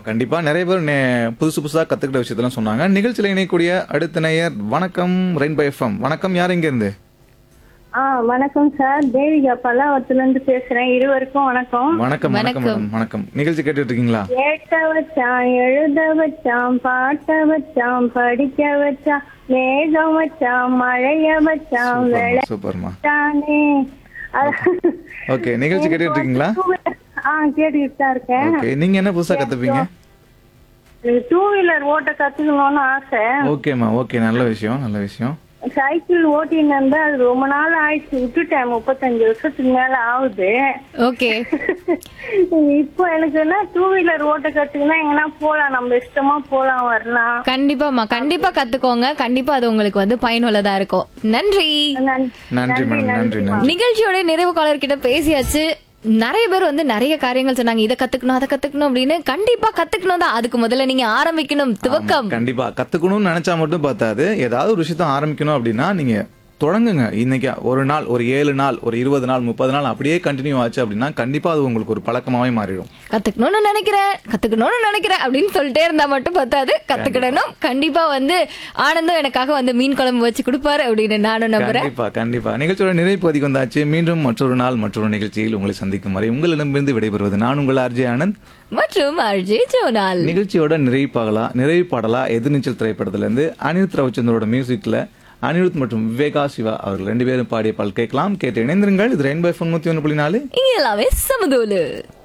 கண்டிப்பா நிறைய பேர் நே- புதுசு புதுசா கத்துக்கிட்ட விஷயத்தெல்லாம் சொன்னாங்க நிகழ்ச்சியில இணையக்கூடிய அடுத்த நேயர் வணக்கம் ரெயின்போ எஃப்எம் வணக்கம் யார் இங்க இருந்து ஆ வணக்கம் சார் தேவிகா பல்லாவரத்துல இருந்து பேசுறேன் இருவருக்கும் வணக்கம் வணக்கம் வணக்கம் மேடம் வணக்கம் நிகழ்ச்சி கேட்டுட்டு இருக்கீங்களா கேட்க வச்சான் எழுத வச்சான் பாட்ட வச்சான் படிக்க வச்சான் மேகம் வச்சான் மழைய வச்சான் சூப்பர்மா, சூப்பர்மா விளையாட்டானே ஓகே நிகழ்ச்சி கேட்டுட்டு இருக்கீங்களா ஆ கேட்டுக்கிட்டு தான் இருக்கேன் ஓகே நீங்க என்ன புதுசா கத்துப்பீங்க டூ வீலர் ஓட்ட கத்துக்கணும்னு ஆசை ஓகேம்மா ஓகே நல்ல விஷயம் நல்ல விஷயம் சைக்கிள் ஓட்டின்னு இருந்தா அது ரொம்ப நாள் ஆயிடுச்சு விட்டுட்டேன் முப்பத்தஞ்சு வருஷத்துக்கு மேல ஆகுது ஓகே இப்போ எனக்கு என்ன டூ வீலர் ஓட்ட கத்துக்கினா எங்கன்னா போலாம் நம்ம இஷ்டமா போலாம் வரலாம் கண்டிப்பாமா கண்டிப்பா கத்துக்கோங்க கண்டிப்பா அது உங்களுக்கு வந்து பயனுள்ளதா இருக்கும் நன்றி நன்- நன்றி மேடம் நன்றி நன்றி நிகழ்ச்சியோட நிறைவு காலர் கிட்ட பேசியாச்சு நிறைய பேர் வந்து நிறைய காரியங்கள் சொன்னாங்க இதை கத்துக்கணும் அதை கத்துக்கணும் அப்படின்னு கண்டிப்பா கத்துக்கணும் தான் அதுக்கு முதல்ல நீங்க ஆரம்பிக்கணும் துவக்கம் கண்டிப்பா கத்துக்கணும்னு நினைச்சா மட்டும் பார்த்தாது ஏதாவது ஒரு விஷயத்த ஆரம்பிக்கணும் அப்படின்னா நீங்க தொடங்குங்க இன்னைக்கு ஒரு நாள் ஒரு ஏழு நாள் ஒரு இருபது நாள் முப்பது நாள் அப்படியே கண்டினியூ ஆச்சு அப்படின்னா கண்டிப்பா அது உங்களுக்கு ஒரு பழக்கமாவே மாறிடும் கத்துக்கணும்னு நினைக்கிறேன் கத்துக்கணும்னு நினைக்கிறேன் அப்படின்னு சொல்லிட்டே இருந்தா மட்டும் பத்தாது கத்துக்கிடணும் கண்டிப்பா வந்து ஆனந்தம் எனக்காக வந்து மீன் குழம்பு வச்சு கொடுப்பாரு அப்படின்னு நானும் நம்புறேன் கண்டிப்பா கண்டிப்பா நிகழ்ச்சியோட நிறைவு பகுதிக்கு வந்தாச்சு மீண்டும் மற்றொரு நாள் மற்றொரு நிகழ்ச்சியில் உங்களை சந்திக்கும் வரை உங்களிடமிருந்து விடைபெறுவது நான் உங்கள் ஆர்ஜே ஆனந்த் மற்றும் அர்ஜி ஜோனால் நிகழ்ச்சியோட நிறைவு பாகலா நிறைவு பாடலா எதிர்நீச்சல் திரைப்படத்துல இருந்து அனிருத் ரவிச்சந்திரோட மியூசிக்ல அனிருத் மற்றும் விவேகா சிவா அவர்கள் ரெண்டு பேரும் பாடிய பால் கேட்கலாம் கேட்டு இணைந்திருங்கள் இது ரெயின்பை தொண்ணூத்தி ஒன்று புள்ளி நாலு இங்க எல்லாமே சமதூலு